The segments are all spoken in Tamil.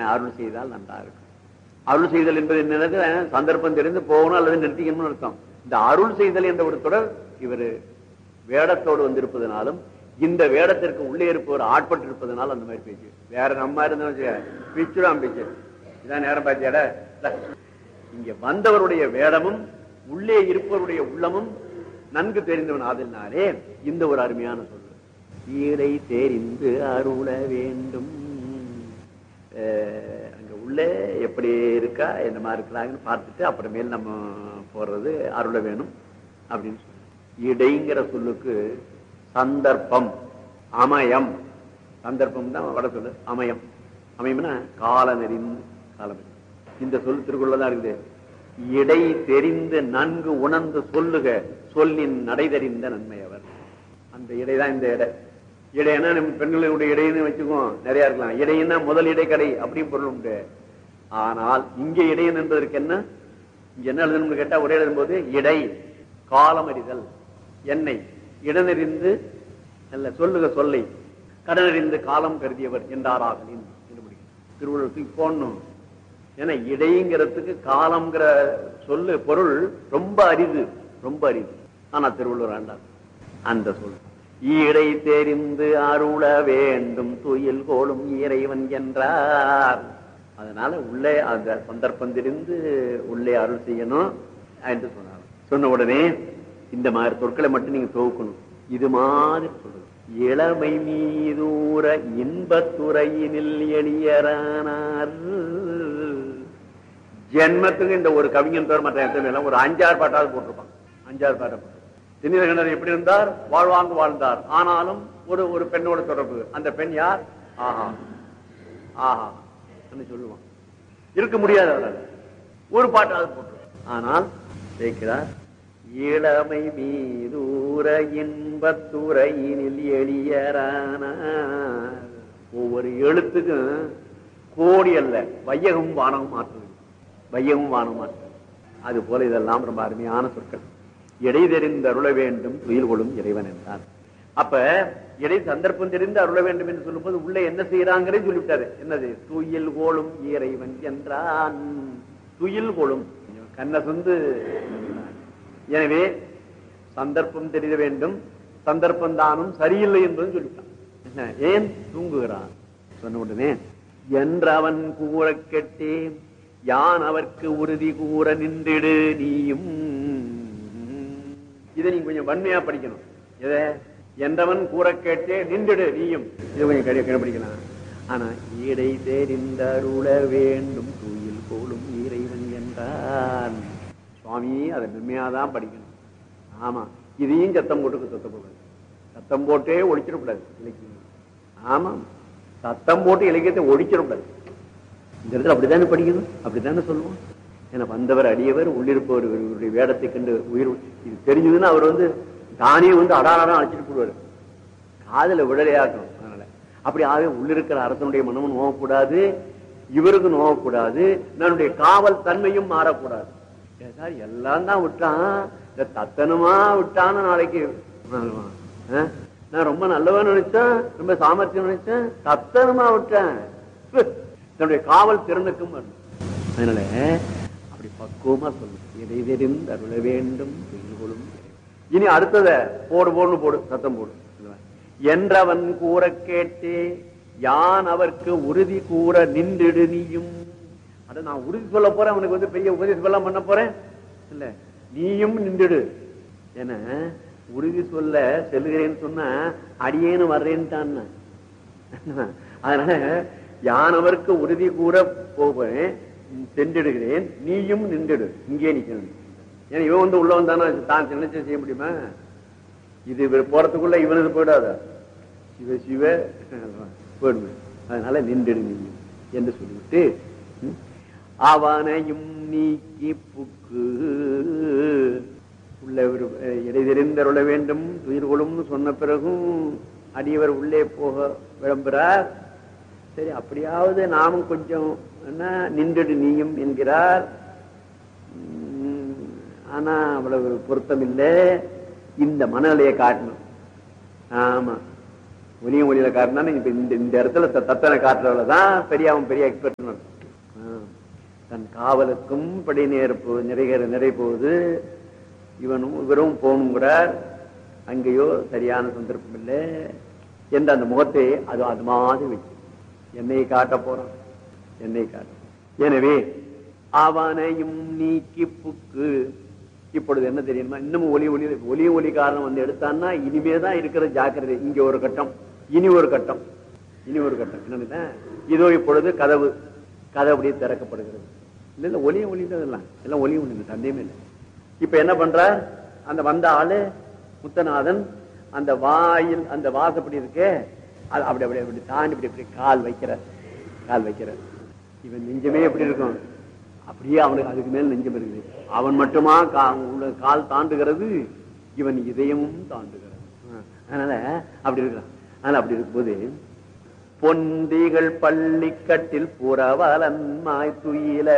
அருள் செய்தால் நன்றா இருக்கும் அருள் செய்தல் என்பது என்னது சந்தர்ப்பம் தெரிந்து போகணும் அல்லது நிறுத்திக்கணும்னு அர்த்தம் இந்த அருள் செய்தல் என்ற ஒரு தொடர் இவர் வேடத்தோடு வந்திருப்பதனாலும் இந்த வேடத்திற்கு உள்ளே இருப்பவர் ஆட்பட்டு இருப்பதனால அந்த மாதிரி பேச்சு வேற நம்ம இருந்தா பிச்சுடாம் பேச்சு இதான் நேரம் பார்த்தியாட இங்க வந்தவருடைய வேடமும் உள்ளே இருப்பவருடைய உள்ளமும் நன்கு தெரிந்தவன் ஆதலினாலே இந்த ஒரு அருமையான சொல்லு ஈரை தெரிந்து அருள வேண்டும் அஹ் அங்க உள்ளே எப்படி இருக்கா என்னமா இருக்கிறாங்கன்னு பார்த்துட்டு அப்புறமேல் நம்ம போறது அருள வேணும் அப்படின்னு சொல்லு இடைங்கிற சொல்லுக்கு சந்தர்ப்பம் அமயம் சந்தர்ப்பம் தான் வட சொல்லு அமயம் அமையம்னா கால நெறிந்து காலம் இந்த சொல் திருக்குள்ள தான் இருக்குது இடை தெரிந்து நன்கு உணர்ந்து சொல்லுக சொல்லின் நடை தெரிந்த நன்மை அவர் அந்த இடைதான் இந்த இடை இடைன்னா நம்ம பெண்களுடைய இடைன்னு வச்சுக்குவோம் நிறைய இருக்கலாம் இடைன்னா முதல் இடைக்கடை அப்படின்னு பொருள் உண்டு ஆனால் இங்கே இடையன் என்பதற்கு என்ன இங்க என்ன எழுதணும்னு கேட்டா ஒரே எழுதும்போது இடை காலம் அறிதல் எண்ணெய் இடனறிந்து அல்ல சொல்லுக சொல்லை கடனறிந்து காலம் கருதியவர் என்றாராகலின் என்று முடியும் திருவள்ளுவருக்கு போடணும் ஏன்னா இடைங்கிறதுக்கு காலம்ங்கிற சொல்லு பொருள் ரொம்ப அரிது ரொம்ப அரிது ஆனா திருவள்ளுவர் ஆண்டார் அந்த சொல் ஈடை தெரிந்து அருள வேண்டும் துயில் கோலும் இறைவன் என்றார் அதனால உள்ளே அந்த சந்தர்ப்பம் தெரிந்து உள்ளே அருள் செய்யணும் என்று சொன்னார் சொன்ன உடனே இந்த மாதிரி சொற்களை மட்டும் நீங்க துவக்கணும் இது மாதிரி சொல்லுங்க இளமை மீதூர இன்பத்துறையினில் எளியரானார் ஜென்மத்துக்கு இந்த ஒரு கவிஞன் பேர் மற்ற எத்தனை எல்லாம் ஒரு அஞ்சாறு பாட்டாவது போட்டிருப்பான் அஞ்சாறு பாட்டை போட்டு திணிதகண்டர் எப்படி இருந்தார் வாழ்வாங்கு வாழ்ந்தார் ஆனாலும் ஒரு ஒரு பெண்ணோட தொடர்பு அந்த பெண் யார் ஆஹா ஆஹா என்று சொல்லுவான் இருக்க முடியாது அவரால் ஒரு பாட்டாவது போட்டு ஆனால் சேர்க்கிறார் இளமை மீதூர இன்பத்துறையினில் எளியரானார் ஒவ்வொரு எழுத்துக்கும் கோடி அல்ல வையகம் வானகம் மாற்றுது வையகம் வானம் மாற்றுது அது போல இதெல்லாம் ரொம்ப அருமையான சொற்கள் இடை தெரிந்து அருள வேண்டும் துயில் கொள்ளும் இறைவன் என்றார் அப்ப இடை சந்தர்ப்பம் தெரிந்து அருள வேண்டும் என்று சொல்லும்போது உள்ள என்ன செய்யறாங்கிறே சொல்லிவிட்டாரு என்னது துயில் கோளும் இறைவன் என்றான் துயில் கோளும் கண்ண சொந்து எனவே சந்தர்ப்பம் தெரிய வேண்டும் சந்தர்ப்பம் தானும் சரியில்லை என்பதும் சொல்லிட்டான் என்ன ஏன் தூங்குகிறான் சொன்ன உடனே என்றவன் கூற கெட்டேன் யான் அவர்க்கு உறுதி கூற நின்றிடு நீயும் இதை நீங்க கொஞ்சம் வன்மையா படிக்கணும் எதை என்றவன் கூற கேட்டே நின்றுடு நீயும் இதை கொஞ்சம் கடி கடைபிடிக்கலாம் ஆனா ஈடை தெரிந்தருள வேண்டும் தூயில் போலும் இறைவன் என்றான் சுவாமி அதை மென்மையாதான் படிக்கணும் ஆமா இதையும் சத்தம் போட்டுக்கு சத்தம் போடுறது சத்தம் போட்டே ஒழிச்சிடக்கூடாது இலக்கியம் ஆமா சத்தம் போட்டு இலக்கியத்தை ஒழிச்சிடக்கூடாது இந்த இடத்துல அப்படித்தானே படிக்கணும் அப்படித்தானே சொல்லுவோம் ஏன்னா வந்தவர் அடியவர் உள்ளிருப்பவர் இவருடைய வேடத்தை கண்டு உயிர் இது தெரிஞ்சதுன்னா அவர் வந்து தானே வந்து அடாரம் அழைச்சிட்டு போடுவார் காதல விடலையாக்கணும் அதனால அப்படி ஆகவே உள்ளிருக்கிற அரசனுடைய மனமும் நோவக்கூடாது இவருக்கு நோவக்கூடாது நம்முடைய காவல் தன்மையும் மாறக்கூடாது ஏ சார் எல்லாம் தான் விட்டான் இந்த தத்தனமா விட்டான்னு நாளைக்கு ஆ? நான் ரொம்ப நல்லவன் நினைச்சேன் ரொம்ப சாமர்த்தியம் நினைச்சேன் தத்தனமா விட்டேன் ஹு, தன்னுடைய காவல் திறனுக்கும் வரணும். அதனால அப்படி பக்குவமா சொல்லு எதை தெரிந்து அருள வேண்டும் கொள்ளும் இனி அடுத்தத போடு போடுன்னு போடு சத்தம் போடு என்றவன் கூற கேட்டே யான் அவர்க்கு உறுதி கூற நின்றிடு நீயும் அட நான் உறுதி சொல்ல போறேன் அவனுக்கு வந்து பெரிய உபதேசம் எல்லாம் பண்ண போறேன் இல்ல நீயும் நின்றுடு என உறுதி சொல்ல செல்கிறேன்னு சொன்னா அடியேன்னு வர்றேன்ட்டான் அதனால யானவருக்கு உறுதி கூற போவேன் சென்றிடுகிறேன் நீயும் நின்றுடு இங்கே நிக்கணும் ஏன்னா இவன் வந்து உள்ள வந்தானா தான் நினைச்ச செய்ய முடியுமா இது இவர் போறதுக்குள்ள இவனது போயிடாத சிவ சிவ போயிடுவேன் அதனால நின்றுடு நீயும் என்று சொல்லிவிட்டு ம், அவனையும் நீக்கி புக்கு உள்ள ஒரு இடைதெறிந்தருள வேண்டும் உயிர் கொள்ளும்னு சொன்ன பிறகும் அடியவர் உள்ளே போக விளம்புறார் சரி அப்படியாவது நாமும் கொஞ்சம் என்ன நின்றுடு நீயும் என்கிறார் உம், ஆனா அவ்வளவு பொருத்தம் இல்லை இந்த மனநிலையை காட்டணும் ஆமா ஒலியும் ஒலியில காட்டினா இப்ப இந்த இந்த இடத்துல த- தத்தனை காட்டுறதுல தான் பெரிய அவன் பெரிய எக்ஸ்பர்ட் தன் காவலுக்கும் படி நேர்ப்பு நிறைகிற நிறை போகுது இவனும் இவரும் போகணுங்கிறார் அங்கேயோ சரியான சந்தர்ப்பம் இல்லை என்ற அந்த முகத்தை அது அது மாதிரி வச்சு என்னை காட்ட போறான் என்னை காட்ட எனவே அவனையும் நீக்கி புக்கு இப்பொழுது என்ன தெரியுமா இன்னமும் ஒலி ஒலி ஒலி ஒலி காரணம் வந்து எடுத்தான்னா இனிமேதான் இருக்கிற ஜாக்கிரதை இங்க ஒரு கட்டம் இனி ஒரு கட்டம் இனி ஒரு கட்டம் என்னன்னு இதோ இப்பொழுது கதவு கதவு அப்படியே திறக்கப்படுகிறது இல்ல இல்ல ஒலியும் ஒலி தான் எல்லாம் எல்லாம் ஒலியும் ஒலி இல்லை சந்தேகமே இல்லை இப்ப என்ன பண்றார் அந்த வந்த ஆளு முத்தநாதன் அந்த வாயில் அந்த வாசப்படி இருக்கே அது அப்படி அப்படி அப்படி தாண்டி இப்படி இப்படி கால் வைக்கிறார் கால் வைக்கிறார் இவன் நெஞ்சமே எப்படி இருக்கும் அப்படியே அவனுக்கு அதுக்கு மேல் நெஞ்சம் இருக்குது அவன் மட்டுமா கா- உள்ள கால் தாண்டுகிறது இவன் இதயமும் தாண்டுகிறது ஆ, அதனால அப்படி இருக்கிறான் அதனால அப்படி இருக்கும்போது பொந்திகள் பள்ளிக்கட்டில் புறவலன் மாய்த்துயில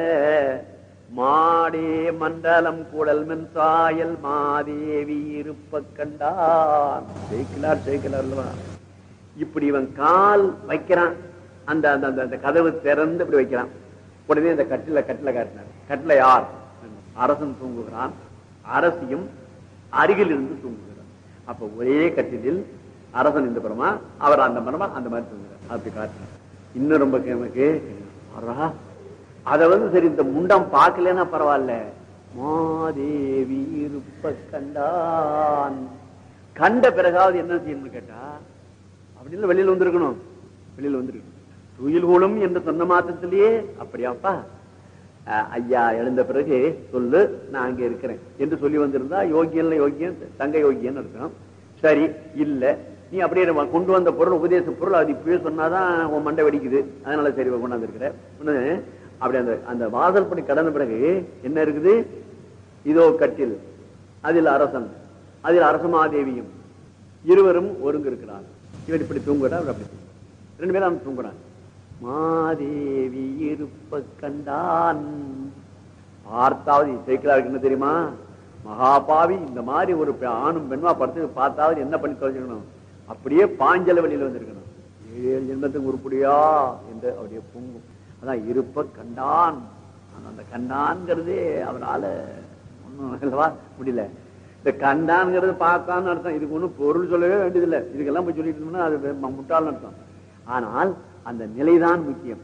மாடே மண்டலம் குடல் மென் சாயல் மாதேவி இருப்ப கண்டான் ஜெயிக்கலார் ஜெயிக்கலார் இப்படி இவன் கால் வைக்கிறான் அந்த அந்த அந்த- அந்த கதவு திறந்து இப்படி வைக்கிறான் உடனே அந்த கட்டில கட்டில காட்டினார் கட்டில யார் அரசன் தூங்குகிறான் அரசியும் அருகில் இருந்து தூங்குகிறார் அப்ப ஒரே கட்டிலில் அரசன் இந்த புறமா அவர் அந்த மரமா அந்த மாதிரி தூங்குறார் அப்படி காட்டினார் இன்னும் ரொம்ப நமக்கு அரா அத வந்து சரி இந்த முண்டம் பார்க்கலன்னா பரவாயில்ல மாதேவி இருப்ப கண்டான் கண்ட பிறகாவது என்ன செய்யணும்னு கேட்டா அப்படி இல்ல வெளியில வந்திருக்கணும் வெளியில வந்திருக்கணும் துயில்கூலும் என்று சொன்ன மாத்திரத்திலேயே அப்படியாப்பா அஹ், ஐயா எழுந்த பிறகு சொல்லு நான் அங்க இருக்கிறேன் என்று சொல்லி வந்திருந்தா யோகியன்ல யோகியன் தங்க யோகியன் இருக்கணும் சரி இல்ல நீ அப்படியே நம்ம கொண்டு வந்த பொருள் உபதேச பொருள் அது இப்பவே சொன்னாதான் உன் மண்டை வெடிக்குது அதனால சரி கொண்டாந்து இருக்கிற அப்படி அந்த அந்த வாசல் படி கடந்த பிறகு என்ன இருக்குது இதோ கட்டில் அதில் அரசன் அதில் அரசமாதேவியும் இருவரும் ஒருங்கு இருக்கிறார் இவர் இப்படி தூங்குறா அவர் அப்படி தூங்குறார். ரெண்டு பேரும் அவன் தூங்குறான் மாதேவி இருப்ப கண்டான் பார்த்தாவது சேர்க்கிறாருக்கு என்ன தெரியுமா மகாபாவி இந்த மாதிரி ஒரு பெ- ஆணும் பெண்மா படுத்து பார்த்தாவது என்ன பண்ணி தொலைச்சிக்கணும் அப்படியே பாஞ்சல வெளியில வந்திருக்கணும் ஏழு ஜென்மத்துக்கு உருப்படியா என்று அப்படியே பொங்கும் அதான் இருப்ப கண்டான் ஆனா அந்த கண்டான்ங்கிறதே அவரால ஒண்ணும் அல்லவா முடியல இந்த கண்டான்ங்கிறது பார்த்தான்னு அர்த்தம் இதுக்கு ஒண்ணும் பொருள் சொல்லவே வேண்டியதில்லை இதுக்கெல்லாம் போய் சொல்லிட்டு இருந்தோம்னா அது ம- முட்டாள்னு அர்த்தம் ஆனால் அந்த நிலைதான் முக்கியம்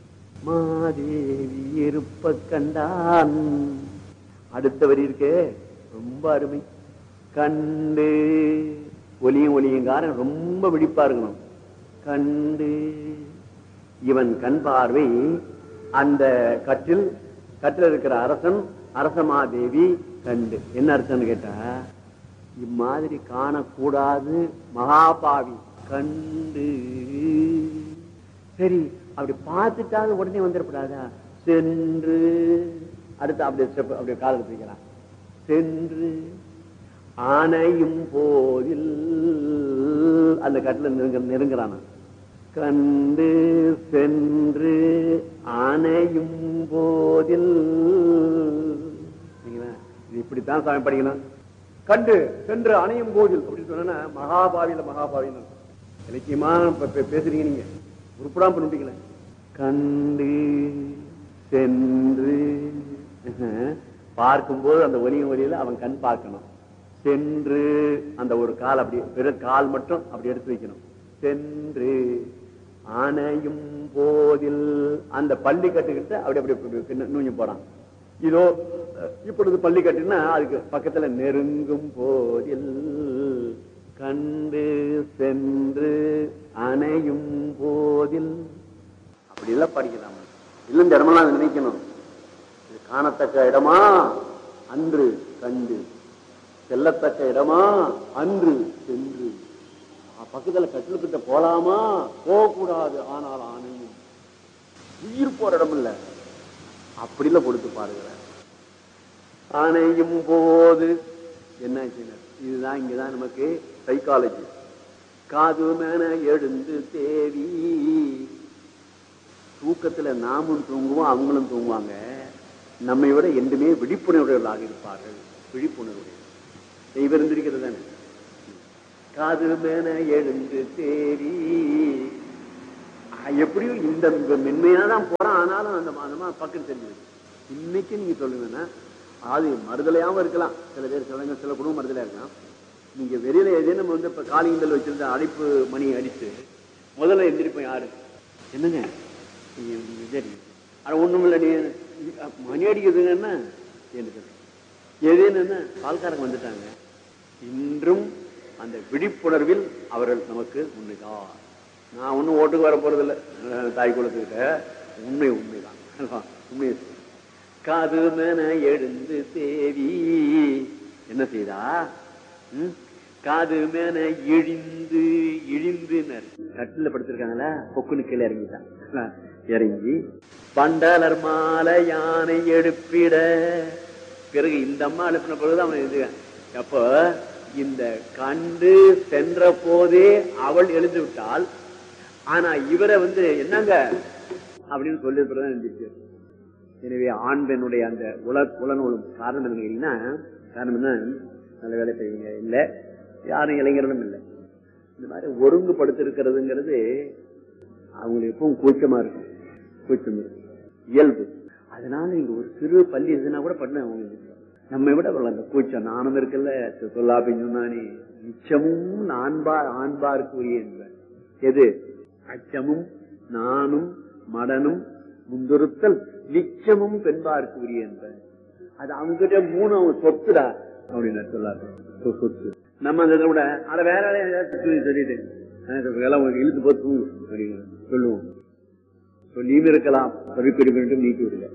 மாதேவி இருப்ப கண்டான் அடுத்த வரி இருக்கே ரொம்ப அருமை கண்டு ஒலியும் ஒலியுங்காரன் ரொம்ப விழிப்பா இருக்கணும் கண்டு இவன் கண் பார்வை அந்த கட்டில் கட்டில் இருக்கிற அரசன் அரசமாதேவி கண்டு என்ன அர்த்தம்னு கேட்டா இம்மாதிரி காணக்கூடாது மகாபாவி கண்டு சரி அப்படி பார்த்துட்டாவது உடனே வந்துடக்கூடாதா சென்று அடுத்து அப்படியே step, அப்படியே கால் எடுத்து வைக்கிறான் சென்று ஆணையும் போதில் அந்த கட்டில நெருங்க நெருங்குறான கண்டு சென்று ஆணையும் போதில் சரிங்களா? இது இப்படித்தான் சாமி படிக்கணும் கண்டு சென்று அணையும் போதில் அப்படின்னு சொன்னா மகாபாவியில மகாபாவின்னு அர்த்தம். இலக்கியமா இப்ப பே- பேசுறீங்க நீங்க உருப்படாம பண்ணிட்டீங்களே கண்டு சென்று அஹ், பார்க்கும்போது அந்த ஒலியும் ஒலியில அவன் கண் பார்க்கணும் சென்று அந்த ஒரு கால் அப்படி வெறும் கால் மட்டும் அப்படி எடுத்து வைக்கணும் சென்று ஆணையும் போதில் அந்த பள்ளி கட்டுக்கிட்ட அப்படி அப்படி அப்படி பின்ன- நுழைஞ்சு போறான் இதோ அஹ், இப்பொழுது பள்ளி கட்டுனா அதுக்கு பக்கத்துல நெருங்கும் போதில் கண்டு சென்று அணையும் போதில் அப்படி எல்லாம் படிக்கலாம் இல்ல இந்த இடமெல்லாம் நினைக்கணும் இது காணத்தக்க இடமா அன்று கண்டு செல்லத்தக்க இடமா அன்று சென்று அஹ் பக்கத்துல கட்டிலுக்கிட்ட போலாமா போகக்கூடாது ஆனால் ஆணையும் உயிர் போற இடம் இல்ல அப்படில கொடுத்து பாருங்க அணையும் போது என்ன இதுதான் இங்கதான் நமக்கு சைக்காலஜி காதுமென எழுந்து தேவி தூக்கத்துல நாமும் தூங்குவோம் அவங்களும் தூங்குவாங்க நம்மை விட என்றுமே விழிப்புணர்வுகளாக இருப்பார்கள் விழிப்புணர்வு இவர் இருந்திருக்கிறது தானே காதுமென எழுந்து தேவி ஆஹ் எப்படியும் இந்த மென்மையா தான் போறான் ஆனாலும் அந்த அந்த பக்கம் தெரிஞ்சது இன்னைக்கு நீங்க சொல்லுங்கன்னா அது மறுதலையாவும் இருக்கலாம் சில பேர் சிலங்க சில குடும்பம் மறுதலையா இருக்கலாம் நீங்க வெளியில ஏதேனும் வந்து இப்ப காலிங்கல் வச்சிருந்த அடைப்பு மணி அடிச்சு முதல்ல எந்திரிப்போம் யாரு என்னங்க நீங்க சரி ஆனா ஒண்ணும் இல்ல நீ மணி அடிக்கிறதுங்க என்ன என்று ஏதேன்னு என்ன பால்காரங்க வந்துட்டாங்க இன்றும் அந்த விழிப்புணர்வில் அவர்கள் நமக்கு உண்மைதான் நான் ஒன்றும் ஓட்டுக்கு வர போறதில்ல அஹ் தாய் குலத்துக்கிட்ட உண்மை உண்மைதான் அல்வா? உண்மையை சொல்லு. காது மேன எழுந்து தேவி என்ன செய்தா ம்? காது மேன இழிந்து இழிந்துனர் கட்டில படுத்திருக்காங்களா பொக்குனு கீழே இறங்கிட்டான் அஹ் இறங்கி பண்டலர் மாலை யானை எடுப்பிட பிறகு இந்த அம்மா அனுப்பின பிறகுதான் அவன் இது அப்போ இந்த கண்டு சென்ற போதே அவள் எழுந்து விட்டால் ஆனா இவரை வந்து என்னங்க அப்படின்னு சொல்லி பிறகுதான் எழுந்திருச்சு எனவே ஆண் பெண்ணுடைய அந்த உல உலநூலும் காரணம் என்ன கேட்டீங்கன்னா காரணம் என்ன நல்ல வேலை செய்வீங்க இல்ல யாரும் இளைஞர்களும் இல்லை இந்த மாதிரி ஒருங்குபடுத்திருக்கிறதுங்கிறது அவங்களுக்கு எப்பவும் கூச்சமா இருக்கும் கூச்சம் இருக்கும் இயல்பு அதனால இங்க ஒரு சிறு பள்ளி இருந்துன்னா கூட பண்ண அவங்க நம்ம விட வரல அந்த கூச்சம் நானும் இருக்குல்ல சொல்லாப்பின்னு சொன்னானே நிச்சமும் நான்பார் ஆண்பாருக்கு உரிய என்ப எது அச்சமும் நானும் மடனும் முந்துறுத்தல் நிச்சமும் பெண்பாருக்கு உரிய என்ப அது அவங்க கிட்ட மூணு அவங்க சொத்துடா அப்படின்னு சொல்லாரு சொ- சொத்து நம்ம அந்த இதை விட அட வேற ஏதாச்சும் சொல்லி சொல்லிட்டு அஹ் இதெல்லாம் உங்களுக்கு இழுத்து போட்டு தூங்கு அப்படின்னு சொல்லுவோம் சொல்லியும் இருக்கலாம் பருப்பிடி வேண்டும் நீக்கி விடல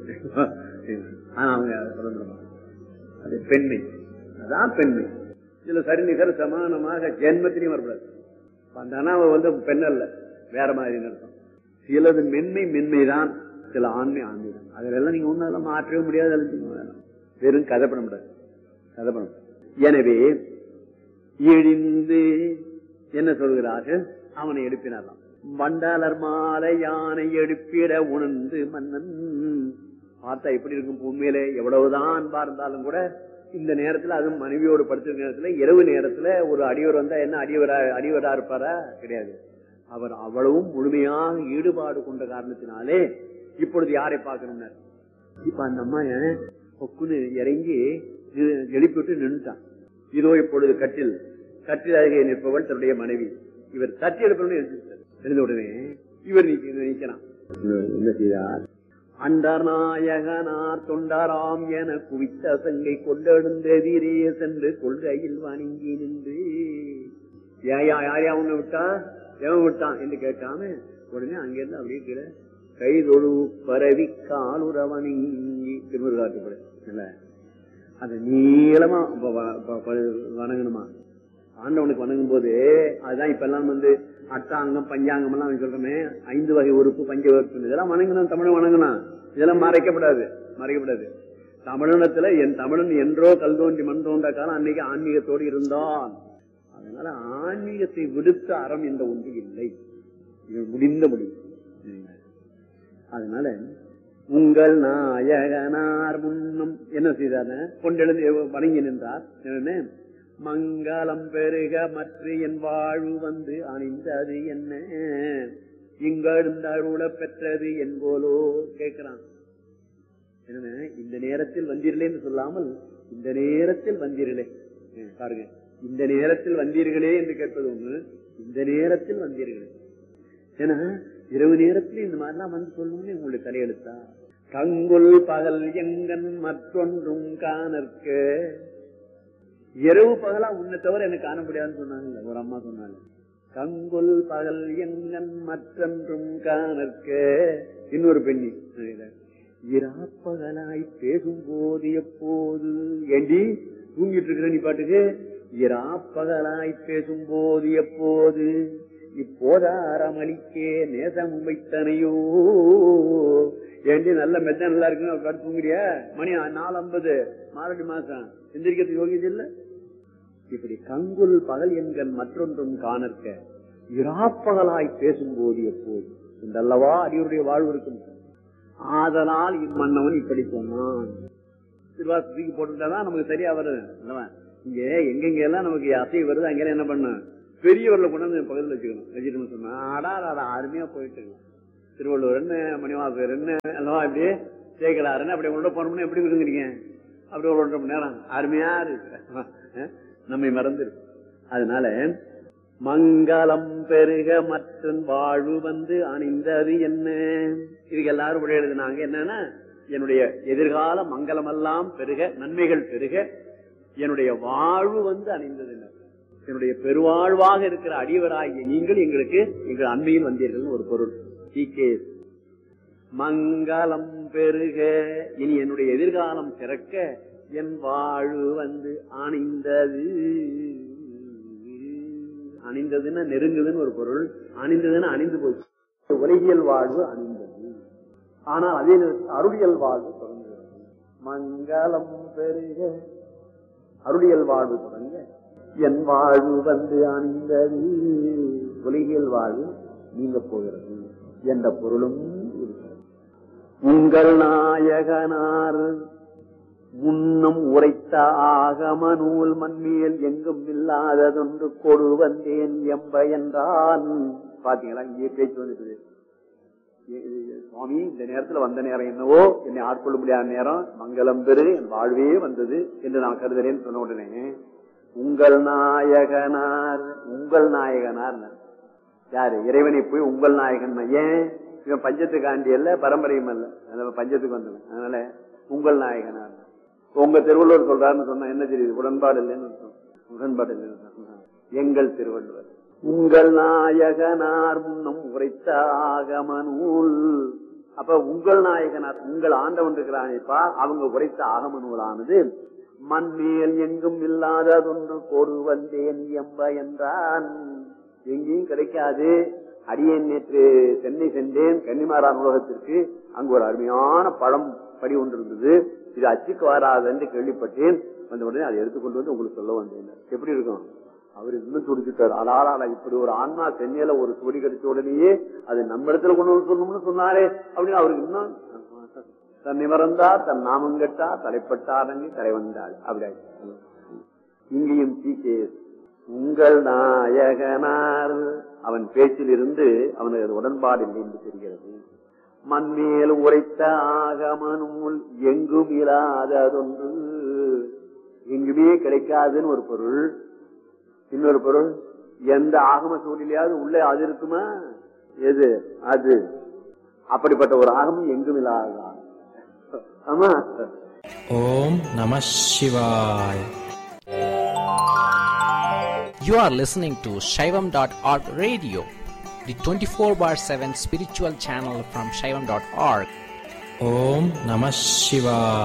ஆனா அவங்க அதை சொல்ல மாட்டாங்க. அது பெண்மை அதான் பெண்மை இதுல சரி நிகர் சமானமாக ஜென்மத்திலையும் வரக்கூடாது அந்த அவ வந்து பெண் அல்ல வேற மாதிரி அர்த்தம் சிலது மென்மை மென்மைதான் சில ஆண்மை ஆண்மை தான் அதெல்லாம் நீங்க ஒன்னும் அதெல்லாம் மாற்றவே முடியாது அதெல்லாம் செய்ய வேணாம். வெறும் கதை பண்ண முடியாது கதை பண்ண முடியாது. எனவே இழிந்து என்ன சொல்கிறார்கள் அவனை எழுப்பினாராம் வண்டாளர் மாலை யானை எழுப்பிட உணர்ந்து மன்னன் பார்த்தா எப்படி இருக்கும் உண்மையிலே எவ்வளவுதான் அன்பா இருந்தாலும் கூட இந்த நேரத்துல அதுவும் மனைவியோடு படுத்திருக்க நேரத்துல இரவு நேரத்துல ஒரு அடியவர் வந்தா என்ன அடியவரா அடியவரா இருப்பாரா கிடையாது அவர் அவ்வளவும் முழுமையாக ஈடுபாடு கொண்ட காரணத்தினாலே இப்பொழுது யாரை பார்க்கணும்னார் இப்ப அந்த அம்மா பொக்குன்னு இறங்கி எ- எழுப்பிவிட்டு நின்றுட்டான் இதோ இப்பொழுது கட்டில் கட்டில் அருகே நிற்பவள் தன்னுடைய மனைவி இவர் தட்டி எழுப்பணும்னு எழுந்திருச்சார் எழுந்த உடனே இவர் நிக்க- நிக்கிறான் என்ன செய்தார் அண்டர் நாயகனார் தொண்டராம் என குவித்த சங்கை கொண்டெழுந்தெதிரே சென்று கொள்கையில் வணங்கி நின்று ஏயா யாரையா உன்னை விட்டா எவன் விட்டான் என்று கேட்காம உடனே அங்கிருந்து அப்படியே கீழே கைதொழு பரவி காலுற வணங்கி திருமுருகாட்டுப்பட இல்ல அது நீளமா வ- வ- வ- வ- வணங்கணுமா ஆண்டவனுக்கு வணங்கும் போது அதுதான் இப்ப எல்லாம் வந்து அட்டாங்கம் பஞ்சாங்கம் எல்லாம் அவன் சொல்றோமே ஐந்து வகை உறுப்பு பஞ்ச உறுப்பு இதெல்லாம் வணங்கணும் தமிழ் வணங்கணும் இதெல்லாம் மறைக்கப்படாது மறைக்கப்படாது தமிழினத்துல என் தமிழன் என்றோ கல் தோன்றி மண் தோன்ற காலம் அன்னைக்கு ஆன்மீகத்தோடு இருந்தான் அதனால ஆன்மீகத்தை விடுத்த அறம் என்ற ஒன்று இல்லை இது முடிந்த முடிவு அதனால உங்கள் நாயகனார் முன்னும் என்ன செய்தார் கொண்டெழுந்து வணங்கி நின்றார் என்ன மங்களம் பெருக மற்ற என் வாழ்வு வந்து அணிந்தது என்ன இங்கழுந்த அருள பெற்றது என்போலோ கேட்கிறான் என்ன இந்த நேரத்தில் வந்தீர்களேன்னு சொல்லாமல் இந்த நேரத்தில் வந்தீர்களே ம், பாருங்க இந்த நேரத்தில் வந்தீர்களே என்று கேட்பது ஒண்ணு இந்த நேரத்தில் வந்தீர்களே ஏன்னா இரவு நேரத்தில் இந்த மாதிரிலாம் வந்து சொல்லணும்னு உங்களுடைய தலையெழுத்தா கங்குல் பகல் எங்கன் மற்றொன்றும் காணற்க இரவு பகலா உன்னை தவிர எனக்கு காண முடியாதுன்னு சொன்னாங்க ஒரு அம்மா சொன்னாங்க கங்குல் பகல் எங்கன் மற்றொன்றும் காணற்க இன்னொரு பெண்ணி இராப்பகலாய் பேசும்போது எப்போது ஏண்டி தூங்கிட்டு இருக்கிற நீ பாட்டுக்கு இராப்பகலாய் பேசும்போது எப்போது இப்போதாரமளிக்கே நேசம் வைத்தனையோ ஏண்டி நல்ல மெத்த நல்லா இருக்குன்னு ஒரு படுத்து தூங்குறியா மணி நாலு ஐம்பது மாரடி மாசம் எந்திரிக்கிறது யோகியது இல்ல இப்படி கங்குல் பகல் என்கள் மற்றொன்றும் காணற்க இராப்பகலாய் பேசும்போது எப்போது இந்த அல்லவா அடியுடைய வாழ்வு இருக்கும் ஆதலால் இம்மன்னவன் இப்படி சொன்னான் திருவாசத்துக்கு போட்டுட்டாதான் நமக்கு சரியா வருது அல்லவா இங்க எங்கெங்க எல்லாம் நமக்கு அசை வருது அங்கெல்லாம் என்ன பண்ண பெரியவர்களை கொண்டு வந்து பக்கத்தில் வச்சுக்கணும் வச்சுக்கணும்னு சொன்னா அடா அடா அருமையா போயிட்டு இருக்கலாம் திருவள்ளுவர் என்ன மணிவாசகர் என்ன எல்லாம் அப்படியே சேகலாருன்னு அப்படி உங்களோட போனோம்னா எப்படி இருக்குங்கிறீங்க அப்படி ஒரு ஒன்றரை மணி நேரம் அருமையா இருக்கு அஹ், நம்மை மறந்து இருக்கு அதனால மங்களம் பெருக மற்ற வாழ்வு வந்து அணிந்தது என்ன இதுக்கு எல்லாரும் விட எழுதினாங்க என்னன்னா என்னுடைய எதிர்கால மங்களமெல்லாம் பெருக நன்மைகள் பெருக என்னுடைய வாழ்வு வந்து அணிந்தது என்ன என்னுடைய பெருவாழ்வாக இருக்கிற அடியவராகிய நீங்கள் எங்களுக்கு எங்கள் அண்மையில் வந்தீர்கள் ஒரு பொருள் டி மங்களம் பெருக இனி என்னுடைய எதிர்காலம் சிறக்க என் வாழ்வு வந்து அணிந்தது அணிந்ததுன்னா நெருங்குதுன்னு ஒரு பொருள் அணிந்ததுன்னா அணிந்து போச்சு உலகியல் வாழ்வு அணிந்தது ஆனால் அதே நேரத்தில் அருளியல் வாழ்வு தொடங்குகிறது மங்களம் பெருக அருளியல் வாழ்வு தொடங்க என் வாழ்வு வந்து அணிந்தது உலகியல் வாழ்வு நீங்க போகிறது என்ற பொருளும் இருக்கிறது உங்கள் நாயகனார் முன்னும் உரைத்த ஆகம நூல் மண்மேல் எங்கும் இல்லாததொன்று கொடு வந்தேன் எம்ப என்றான் பாத்தீங்களா இங்கே பேச்சு வந்துட்டு சுவாமி இந்த நேரத்துல வந்த நேரம் என்னவோ என்னை ஆட்கொள்ள முடியாத நேரம் மங்களம் பெரு என் வாழ்வே வந்தது என்று நான் கருதுறேன்னு சொன்ன உடனே உங்கள் நாயகனார் உங்கள் நாயகனார் யாரு இறைவனை போய் உங்கள் நாயகன் ஏன் இவன் பஞ்சத்துக்கு ஆண்டி அல்ல பரம்பரையும் அல்ல அதனால பஞ்சத்துக்கு வந்தவன் அதனால உங்கள் நாயகனார் உங்க திருவள்ளுவர் சொல்றாருன்னு சொன்னா என்ன தெரியுது உடன்பாடு இல்லைன்னு அர்த்தம். உடன்பாடு இல்லைன்னு அர்த்தம். எங்கள் திருவள்ளுவர் உங்கள் நாயகனார் முன்னும் உரைத்த ஆகம நூல் அப்ப உங்கள் நாயகனார் உங்கள் ஆண்டவன் இருக்கிறானேப்பா அவங்க உரைத்த ஆகம நூலானது மண்மேல் எங்கும் இல்லாததொன்று கோடு வந்தேன் எம்ப என்றான் எங்கேயும் கிடைக்காது அடியேன் நேற்று சென்னை சென்றேன் கன்னிமாரான் உலகத்திற்கு அங்கு ஒரு அருமையான பழம் படி ஒன்று இருந்தது இது அச்சுக்கு வராது என்று கேள்விப்பட்டேன் வந்த உடனே அதை எடுத்துக்கொண்டு வந்து உங்களுக்கு சொல்ல வந்தேன் எப்படி இருக்கும் அவர் இன்னும் துடிச்சுட்டார் அதால இப்படி ஒரு ஆன்மா சென்னையில ஒரு துடி கிடைச்ச உடனேயே அது நம்ம இடத்துல கொண்டு வந்து சொல்லணும்னு சொன்னாரே அப்படின்னு அவருக்கு இன்னும் தன்னை மறந்தா தன் நாமம் கெட்டா தலைப்பட்டாரங்கி தலை வந்தாள் அப்படி ஆயிடுச்சு. இங்கேயும் சீகேஸ் உங்கள் நாயகனார் அவன் பேச்சில் இருந்து அவனுக்கு அது உடன்பாடு இல்லை என்று தெரிகிறது மண்மேல் உரைத்த ஆகம நூல் எங்கும் இல்லாததொன்று எங்குமே கிடைக்காதுன்னு ஒரு பொருள் இன்னொரு பொருள் எந்த ஆகம சூழ்நிலையாவது உள்ளே அது இருக்குமா எது அது அப்படிப்பட்ட ஒரு ஆகமம் எங்கும் இல்லாத ஆகமம். ஆமா ஓம் நம சிவாய் You are listening to Shaivam.org radio, the 24 bar 7 spiritual channel from Shaivam.org. Om Namah Shivaya.